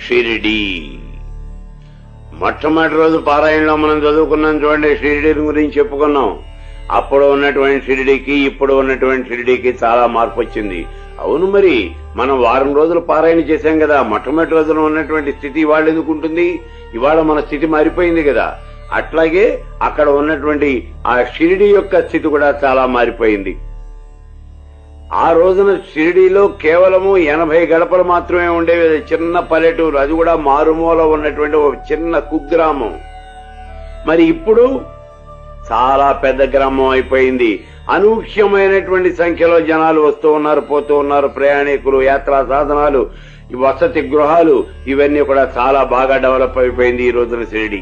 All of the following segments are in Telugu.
షిరిడి మొట్టమొదటి రోజు పారాయణలో మనం చదువుకున్నాం చూడండి షిరిడి గురించి చెప్పుకున్నాం అప్పుడు ఉన్నటువంటి షిరిడికి ఇప్పుడు ఉన్నటువంటి షిరిడికి చాలా మార్పు వచ్చింది అవును మరి మనం వారం రోజులు పారాయణ చేశాం కదా మొట్టమొదటి రోజున ఉన్నటువంటి స్థితి ఇవాళ ఎందుకు ఉంటుంది ఇవాళ మన స్థితి మారిపోయింది కదా అట్లాగే అక్కడ ఉన్నటువంటి ఆ షిరిడి యొక్క స్థితి కూడా చాలా మారిపోయింది ఆ రోజున షిరిడీలో కేవలము ఎనభై గడపలు మాత్రమే ఉండేవి అది చిన్న పల్లెటూరు అది కూడా మారుమూల ఉన్నటువంటి ఒక చిన్న కుగ్రామం మరి ఇప్పుడు చాలా పెద్ద గ్రామం అయిపోయింది అనూహ్యమైనటువంటి సంఖ్యలో జనాలు వస్తూ ఉన్నారు పోతూ ఉన్నారు ప్రయాణికులు యాత్రా సాధనాలు ఈ వసతి గృహాలు ఇవన్నీ కూడా చాలా బాగా డెవలప్ అయిపోయింది ఈ రోజున షిరిడి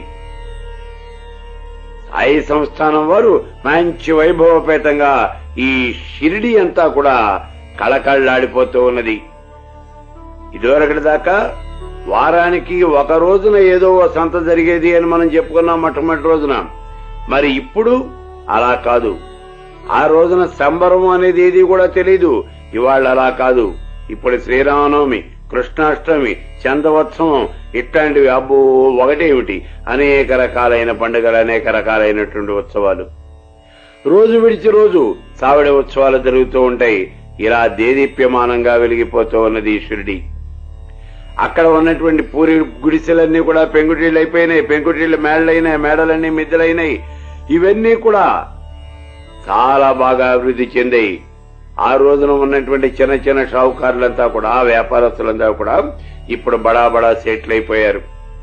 సాయి సంస్థానం వారు మంచి వైభవపేతంగా ఈ షిరిడి అంతా కూడా కళకళలాడిపోతూ ఉన్నది ఇదివరకటి దాకా వారానికి ఒక రోజున ఏదో ఓ సంత జరిగేది అని మనం చెప్పుకున్నాం మొట్టమొదటి రోజున మరి ఇప్పుడు అలా కాదు ఆ రోజున సంబరం అనేది ఏది కూడా తెలీదు ఇవాళ అలా కాదు ఇప్పుడు శ్రీరామనవమి కృష్ణాష్టమి చందవోత్సవం ఇట్లాంటివి అబ్బో ఒకటేమిటి అనేక రకాలైన పండుగలు అనేక రకాలైనటువంటి ఉత్సవాలు రోజు విడిచి రోజు సావిడ ఉత్సవాలు జరుగుతూ ఉంటాయి ఇలా దేదీప్యమానంగా వెలిగిపోతూ ఉన్నది ఈశ్వరుడి అక్కడ ఉన్నటువంటి పూరి గుడిసెలన్నీ కూడా పెంకుటిళ్ళు అయిపోయినాయి పెంకుటిళ్ళు మేడలైనాయి మేడలన్నీ మిద్దెలైనాయి ఇవన్నీ కూడా చాలా బాగా అభివృద్ధి చెందాయి ఆ రోజున ఉన్నటువంటి చిన్న చిన్న షావుకారులంతా కూడా ఆ వ్యాపారస్తులంతా కూడా ఇప్పుడు బడా బడా సెటిల్ అయిపోయారు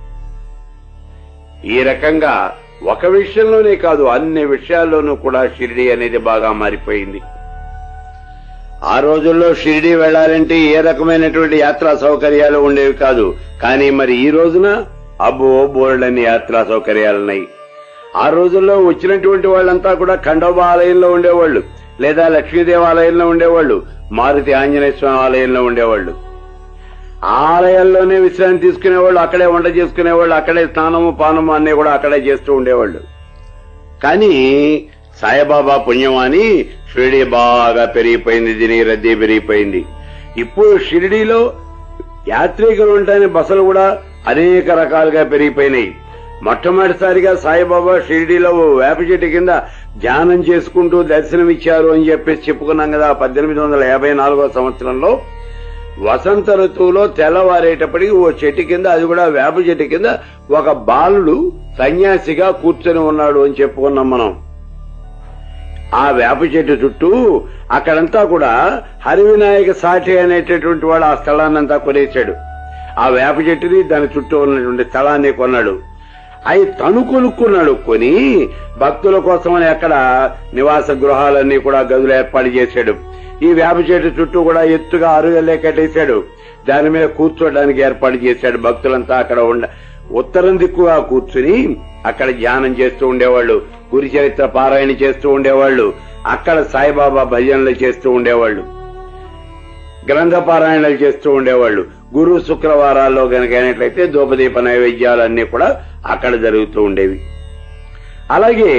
ఈ రకంగా ఒక విషయంలోనే కాదు అన్ని విషయాల్లోనూ కూడా షిరిడి అనేది బాగా మారిపోయింది ఆ రోజుల్లో షిరిడి వెళ్లాలంటే ఏ రకమైనటువంటి యాత్రా సౌకర్యాలు ఉండేవి కాదు కానీ మరి ఈ రోజున అబ్బో బోర్డని యాత్రా సౌకర్యాలున్నాయి ఆ రోజుల్లో వచ్చినటువంటి వాళ్ళంతా కూడా ఖండోబా ఆలయంలో ఉండేవాళ్ళు లేదా లక్ష్మీదేవి ఆలయంలో ఉండేవాళ్ళు మారుతి ఆంజనేయ స్వామి ఆలయంలో ఉండేవాళ్ళు ఆ ఆలయాల్లోనే విశ్రాంతి తీసుకునేవాళ్ళు అక్కడే వంట చేసుకునేవాళ్ళు అక్కడే స్నానము పానము అన్నీ కూడా అక్కడే చేస్తూ ఉండేవాళ్ళు కానీ సాయిబాబా పుణ్యం అని షిరిడి బాగా పెరిగిపోయింది దీని రద్దీ పెరిగిపోయింది ఇప్పుడు షిరిడీలో యాత్రికులు ఉంటాయని బస్సులు కూడా అనేక రకాలుగా పెరిగిపోయినాయి మొట్టమొదటిసారిగా సాయిబాబా షిరిడీలో ఓ వేప చెట్టు కింద ధ్యానం చేసుకుంటూ దర్శనమిచ్చారు అని చెప్పేసి చెప్పుకున్నాం కదా పద్దెనిమిది వందల యాభై నాలుగో సంవత్సరంలో వసంత ఋతువులో తెల్లవారేటప్పటికి ఓ చెట్టు కింద అది కూడా వేప చెట్టు కింద ఒక బాలుడు సన్యాసిగా కూర్చొని ఉన్నాడు అని చెప్పుకున్నాం మనం ఆ వేప చెట్టు చుట్టూ అక్కడంతా కూడా హరివినాయక సాటి అనేటటువంటి వాడు ఆ స్థలాన్నంతా కొనేశాడు ఆ వేప చెట్టుని దాని చుట్టూ ఉన్నటువంటి స్థలాన్ని కొన్నాడు అవి తను కొనుక్కున్నాడు కొని భక్తుల కోసమని అక్కడ నివాస గృహాలన్నీ కూడా గదులు ఏర్పాటు చేశాడు ఈ వేప చెట్టు చుట్టూ కూడా ఎత్తుగా అరుగలే కట్టేశాడు దాని మీద కూర్చోడానికి ఏర్పాటు చేశాడు భక్తులంతా అక్కడ ఉండ ఉత్తరం దిక్కుగా కూర్చుని అక్కడ ధ్యానం చేస్తూ ఉండేవాళ్ళు గురి చరిత్ర పారాయణ చేస్తూ ఉండేవాళ్ళు అక్కడ సాయిబాబా భజనలు చేస్తూ ఉండేవాళ్ళు గ్రంథ పారాయణలు చేస్తూ ఉండేవాళ్ళు గురు శుక్రవారాల్లో గనక అయినట్లయితే ధూపదీప నైవేద్యాలన్నీ కూడా అక్కడ జరుగుతూ ఉండేవి అలాగే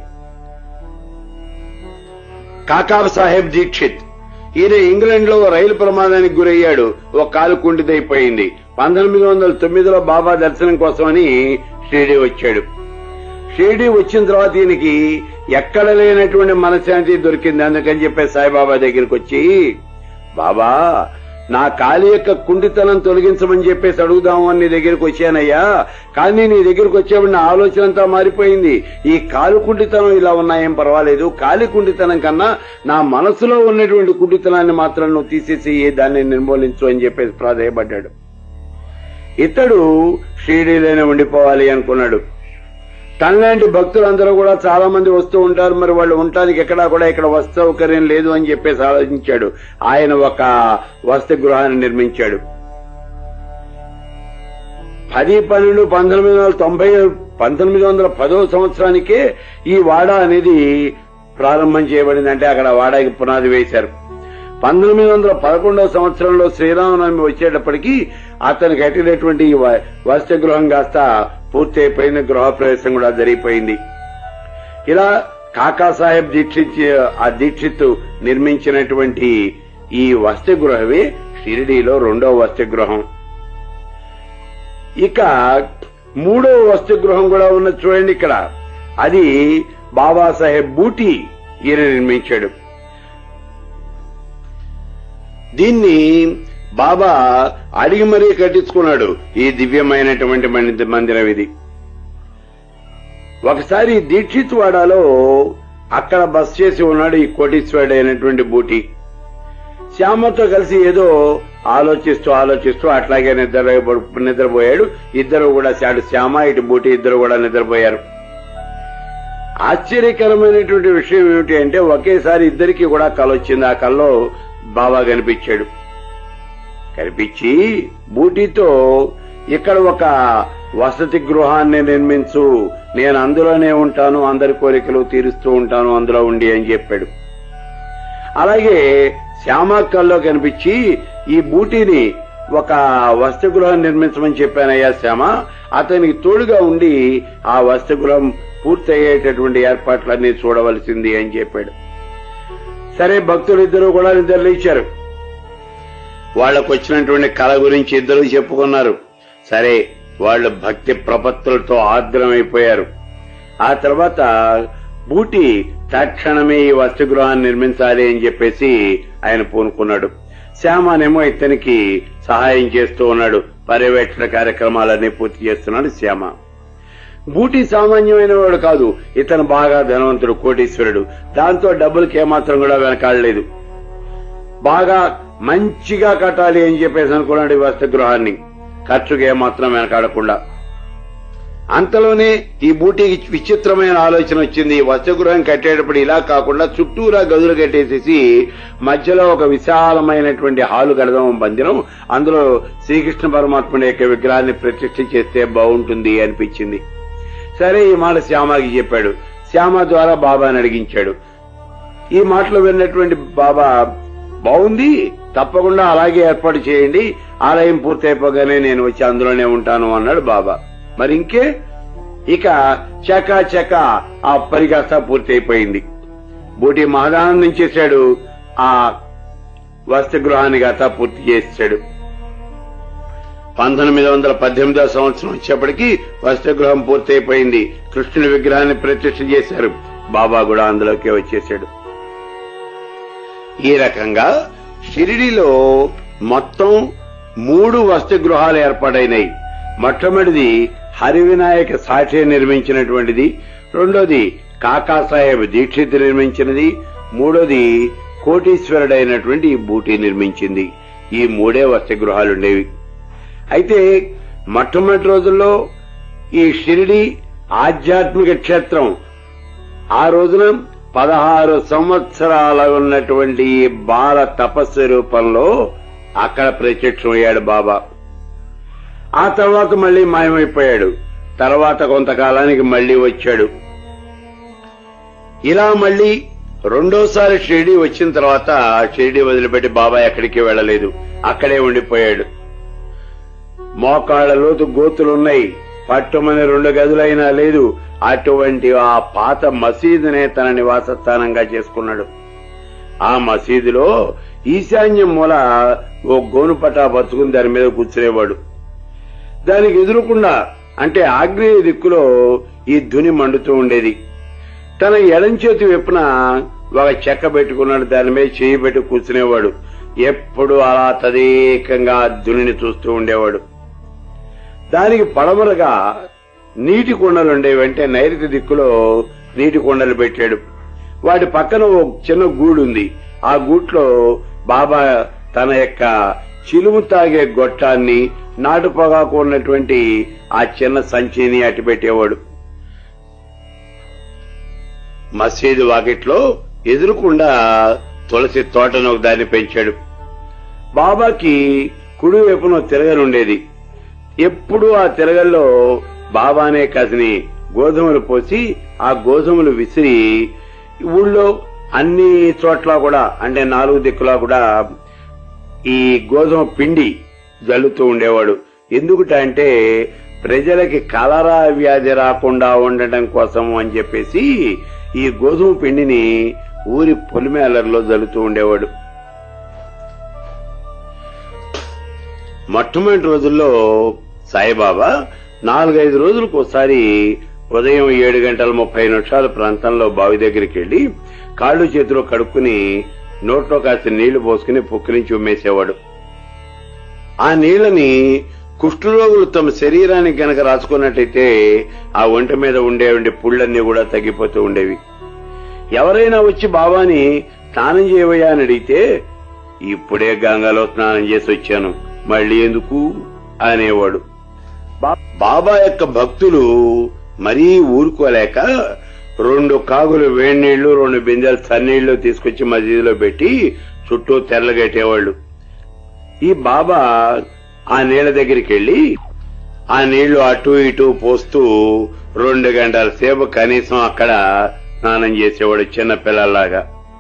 కాకాబ్ సాహెబ్ దీక్షిత్ ఈయన ఇంగ్లాండ్ లో రైలు ప్రమాదానికి గురయ్యాడు ఒక కాలు కుంటిదైపోయింది పంతొమ్మిది వందల తొమ్మిదిలో బాబా దర్శనం కోసమని షిరిడి వచ్చాడు షిరిడి వచ్చిన తర్వాత ఈయనకి ఎక్కడ లేనటువంటి మనశ్శాంతి దొరికింది అందుకని చెప్పి సాయిబాబా దగ్గరికి వచ్చి బాబా నా కాలి యొక్క కుండితనం తొలగించమని చెప్పేసి అడుగుదాము అని నీ దగ్గరికి వచ్చానయ్యా కానీ నీ దగ్గరికి వచ్చేప్పుడు నా ఆలోచన అంతా మారిపోయింది ఈ కాలు కుండితనం ఇలా ఉన్నాయేం పర్వాలేదు కాలి కుండితనం కన్నా నా మనసులో ఉన్నటువంటి కుండితనాన్ని మాత్రం నువ్వు తీసేసి దాన్ని నిర్మూలించు అని చెప్పేసి ప్రాధాయపడ్డాడు ఇతడు షిరిడీలోనే ఉండిపోవాలి అనుకున్నాడు తనలాంటి భక్తులందరూ కూడా చాలా మంది వస్తూ ఉంటారు మరి వాళ్ళు ఉండటానికి ఎక్కడా కూడా ఇక్కడ వసతి సౌకర్యం లేదు అని చెప్పేసి ఆలోచించాడు ఆయన ఒక వసతి గృహాన్ని నిర్మించాడు పది పన్నెండు పంతొమ్మిది వందల తొంభై పంతొమ్మిది వందల పదో సంవత్సరానికే ఈ వాడ అనేది ప్రారంభం చేయబడింది అంటే అక్కడ వాడకి పునాది వేశారు పంతొమ్మిది వందల పదకొండవ సంవత్సరంలో శ్రీరామనవమి వచ్చేటప్పటికి అతను కట్టినటువంటి ఈ వ- వసతి గృహం కాస్త పూర్తి అయిపోయింది గృహప్రవేశం కూడా జరిగిపోయింది ఇలా కాకాసాహెబ్ దీక్షిత్ ఆ దీక్షిత్ నిర్మించినటువంటి ఈ వసతి గృహమే షిరిడీలో రెండో వసతి గృహం ఇక మూడో వసతిగృహం కూడా ఉన్నది చూడండి ఇక్కడ అది బాబాసాహెబ్ బూటి ఈయన నిర్మించాడు దీన్ని బాబా అడిగి మరీ కట్టించుకున్నాడు ఈ దివ్యమైనటువంటి మంది- మందిరం ఇది ఒకసారి దీక్షిత్ వాడాలో అక్కడ బస్ చేసి ఉన్నాడు ఈ కోటీశ్వరుడు అయినటువంటి బూటి శ్యామతో కలిసి ఏదో ఆలోచిస్తూ ఆలోచిస్తూ అట్లాగే నిద్ర నిద్రపోయాడు ఇద్దరు కూడా అటు శ్యామ ఇటు బూటి ఇద్దరు కూడా నిద్రపోయారు ఆశ్చర్యకరమైనటువంటి విషయం ఏమిటి అంటే ఒకేసారి ఇద్దరికి కూడా కల వచ్చింది ఆ కల్లో బాబా కనిపించాడు కనిపించి బూటీతో ఇక్కడ ఒక వసతి గృహాన్ని నిర్మించు నేను అందులోనే ఉంటాను అందరి కోరికలు తీరుస్తూ ఉంటాను అందులో ఉండి అని చెప్పాడు అలాగే శ్యామక్కల్లో కనిపించి ఈ బూటీని ఒక వసతిగృహం నిర్మించమని చెప్పానయ్యా శ్యామ అతనికి తోడుగా ఉండి ఆ వసతిగృహం పూర్తయ్యేటటువంటి ఏర్పాట్లన్నీ చూడవలసింది అని చెప్పాడు సరే భక్తులు ఇద్దరు కూడా నిద్రలేచారు వాళ్లకు వచ్చినటువంటి కళ గురించి ఇద్దరు చెప్పుకున్నారు సరే వాళ్ళు భక్తి ప్రపత్తులతో ఆర్ద్రమైపోయారు ఆ తర్వాత బూటి తక్షణమే ఈ వసతిగృహాన్ని నిర్మించాలి అని చెప్పేసి ఆయన పూనుకున్నాడు శ్యామనేమో ఇతనికి సహాయం చేస్తూ ఉన్నాడు పర్యవేక్షణ కార్యక్రమాలన్నీ పూర్తి చేస్తున్నాడు శ్యామ బూటి సామాన్యమైన వాడు కాదు ఇతను బాగా ధనవంతుడు కోటీశ్వరుడు దాంతో డబ్బులకి ఏమాత్రం కూడా వెనకాడలేదు బాగా మంచిగా కట్టాలి అని చెప్పేసి అనుకున్నాడు ఈ వసతిగృహాన్ని ఖర్చుకి ఏమాత్రం వెనకాడకుండా అంతలోనే ఈ బూటీకి విచిత్రమైన ఆలోచన వచ్చింది ఈ వసతిగృహం కట్టేటప్పుడు ఇలా కాకుండా చుట్టూరా గదులు కట్టేసేసి మధ్యలో ఒక విశాలమైనటువంటి హాలు కడదాం పందిరం అందులో శ్రీకృష్ణ పరమాత్ముడి యొక్క విగ్రహాన్ని ప్రతిష్ఠ చేస్తే బాగుంటుంది అనిపించింది సరే ఈ మాట శ్యామకి చెప్పాడు శ్యామ ద్వారా బాబాని అడిగించాడు ఈ మాటలు విన్నటువంటి బాబా బాగుంది తప్పకుండా అలాగే ఏర్పాటు చేయండి ఆలయం పూర్తయిపోగానే నేను వచ్చి అందులోనే ఉంటాను అన్నాడు బాబా మరి ఇంకే ఇక చకా చకా ఆ పని కాస్త పూర్తయిపోయింది బూటి మహదానందం చేశాడు ఆ వసతి గృహాన్ని కాస్త పూర్తి చేశాడు పంతొమ్మిది వందల పద్దెనిమిదవ సంవత్సరం వచ్చేప్పటికి వసతి గృహం పూర్తయిపోయింది కృష్ణుని విగ్రహాన్ని ప్రతిష్ఠ చేశారు బాబా కూడా అందులోకి వచ్చేశాడు ఈ రకంగా షిరిడిలో మొత్తం మూడు వసతి గృహాలు ఏర్పాటైనాయి మొట్టమొదటిది హరివినాయక సాఠే నిర్మించినటువంటిది రెండోది కాకాసాహెబ్ దీక్షిత్ నిర్మించినది మూడోది కోటీశ్వరుడైనటువంటి ఈ బూటీ నిర్మించింది ఈ మూడే వసతి గృహాలు ఉండేవి అయితే మొట్టమొదటి రోజుల్లో ఈ షిరిడి ఆధ్యాత్మిక క్షేత్రం ఆ రోజున పదహారు సంవత్సరాల ఉన్నటువంటి ఈ బాల తపస్సు రూపంలో అక్కడ ప్రత్యక్షమయ్యాడు బాబా ఆ తర్వాత మళ్ళీ మాయమైపోయాడు తర్వాత కొంతకాలానికి మళ్ళీ వచ్చాడు ఇలా మళ్ళీ రెండోసారి షిరిడి వచ్చిన తర్వాత షిరిడి వదిలిపెట్టి బాబా ఎక్కడికి వెళ్ళలేదు అక్కడే ఉండిపోయాడు మోకాళ్ల లోతు గోతులున్నాయి పట్టుమని రెండు గదులైనా లేదు అటువంటి ఆ పాత మసీదునే తన నివాస స్థానంగా చేసుకున్నాడు ఆ మసీదులో ఈశాన్యం మూల ఓ గోనుపటా పరుచుకుని దాని మీద కూర్చునేవాడు దానికి ఎదురుకుండా అంటే ఆగ్నేయ దిక్కులో ఈ ధుని మండుతూ ఉండేది తన ఎడం చేతి వైపున ఒక చెక్క పెట్టుకున్నాడు దాని మీద చేయి పెట్టి కూర్చునేవాడు ఎప్పుడు అలా తదేకంగా ఆ ధునిని చూస్తూ ఉండేవాడు దానికి పడమరగా నీటి కుండలు ఉండేవి అంటే నైరుతి దిక్కులో నీటి కుండలు పెట్టాడు వాటి పక్కన ఓ చిన్న గూడు ఉంది ఆ గూట్లో బాబా తన యొక్క చిలుము తాగే గొట్టాన్ని నాటు పొగాకు ఉన్నటువంటి ఆ చిన్న సంచిని అట్టి పెట్టేవాడు మసీదు వాకిట్లో ఎదురుకుండా తులసి తోటను ఒక దాన్ని పెంచాడు బాబాకి కుడి వైపున తిరగనుండేది ఎప్పుడూ ఆ తిరగల్లో బాబానే కసిని గోధుమలు పోసి ఆ గోధుమలు విసిరి ఊళ్ళో అన్ని చోట్ల కూడా అంటే నాలుగు దిక్కులా కూడా ఈ గోధుమ పిండి జల్లుతూ ఉండేవాడు ఎందుకుట అంటే ప్రజలకి కలరా వ్యాధి రాకుండా ఉండటం కోసం అని చెప్పేసి ఈ గోధుమ పిండిని ఊరి పొలిమేలర్లో జల్లుతూ ఉండేవాడు మొట్టమొదటి రోజుల్లో సాయిబాబా నాలుగైదు రోజులకు ఒకసారి ఉదయం ఏడు గంటల ముప్పై నిమిషాల ప్రాంతంలో బావి దగ్గరికి వెళ్లి కాళ్ళు చేతిలో కడుక్కుని నోట్లో కాస్త నీళ్లు పోసుకుని పుక్కిరించి ఉమ్మేసేవాడు ఆ నీళ్లని కుష్ఠరోగులు తమ శరీరానికి గనక రాసుకున్నట్టయితే ఆ ఒంటి మీద ఉండే ఉండే పుళ్ళన్నీ కూడా తగ్గిపోతూ ఉండేవి ఎవరైనా వచ్చి బాబాని స్నానం చేయవయ్యా అని అడిగితే ఇప్పుడే గంగలో స్నానం చేసి వచ్చాను మళ్ళీ ఎందుకు అనేవాడు బా- బాబా యొక్క భక్తులు మరీ ఊరుకోలేక రెండు కాగులు వేడి నీళ్లు రెండు బిందెలు చన్నీళ్లు తీసుకొచ్చి మసీదులో పెట్టి చుట్టూ తెరలగట్టేవాళ్ళు ఈ బాబా ఆ నీళ్ల దగ్గరికి వెళ్లి ఆ నీళ్లు అటు ఇటు పోస్తూ రెండు గంటల సేపు కనీసం అక్కడ స్నానం చేసేవాడు చిన్న పిల్లల్లాగా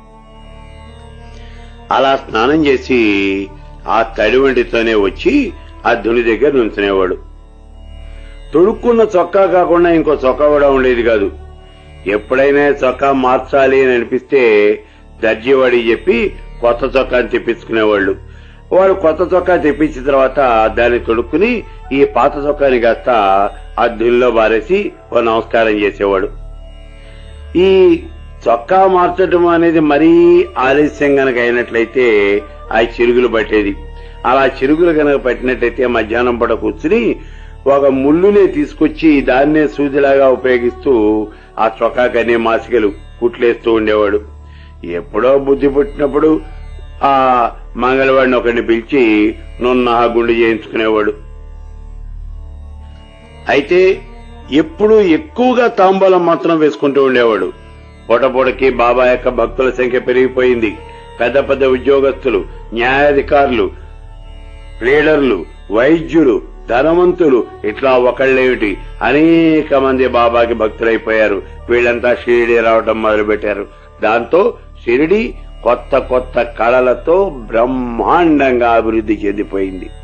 అలా స్నానం చేసి ఆ తడి వంటితోనే వచ్చి ఆ ధుని దగ్గర నుంచునేవాడు తొడుక్కున్న చొక్కా కాకుండా ఇంకో చొక్కా కూడా ఉండేది కాదు ఎప్పుడైనా చొక్కా మార్చాలి అని అనిపిస్తే దర్జీవాడి చెప్పి కొత్త చొక్కాని తెప్పించుకునేవాళ్ళు వాడు కొత్త చొక్కా తెప్పించిన తర్వాత దాన్ని తొడుక్కుని ఈ పాత చొక్కాని కాస్త ఆ ధునిలో బారేసి ఓ నమస్కారం చేసేవాడు ఈ చొక్కా మార్చడం అనేది మరీ ఆలస్యం గనక అయినట్లయితే ఆ చిరుగులు పట్టేది అలా చిరుగులు గనక పట్టినట్లయితే మధ్యాహ్నం పూట కూర్చుని ఒక ముళ్ళునే తీసుకొచ్చి దాన్నే సూదిలాగా ఉపయోగిస్తూ ఆ చొక్కాకనే మాసికలు కుట్లేస్తూ ఉండేవాడు ఎప్పుడో బుద్ధి పుట్టినప్పుడు ఆ మంగళవాడిని ఒకరిని పిలిచి నున్న ఆ గుండు చేయించుకునేవాడు అయితే ఎప్పుడూ ఎక్కువగా తాంబూలం మాత్రం వేసుకుంటూ ఉండేవాడు పూటపూటకి బాబా యొక్క భక్తుల సంఖ్య పెరిగిపోయింది పెద్ద పెద్ద ఉద్యోగస్తులు న్యాయాధికారులు లీడర్లు వైద్యులు ధనవంతులు ఇట్లా ఒకళ్ళేమిటి అనేక మంది బాబాకి భక్తులైపోయారు వీళ్ళంతా షిరిడి రావటం మొదలుపెట్టారు దాంతో షిరిడి కొత్త కొత్త కళలతో బ్రహ్మాండంగా అభివృద్ధి చెందిపోయింది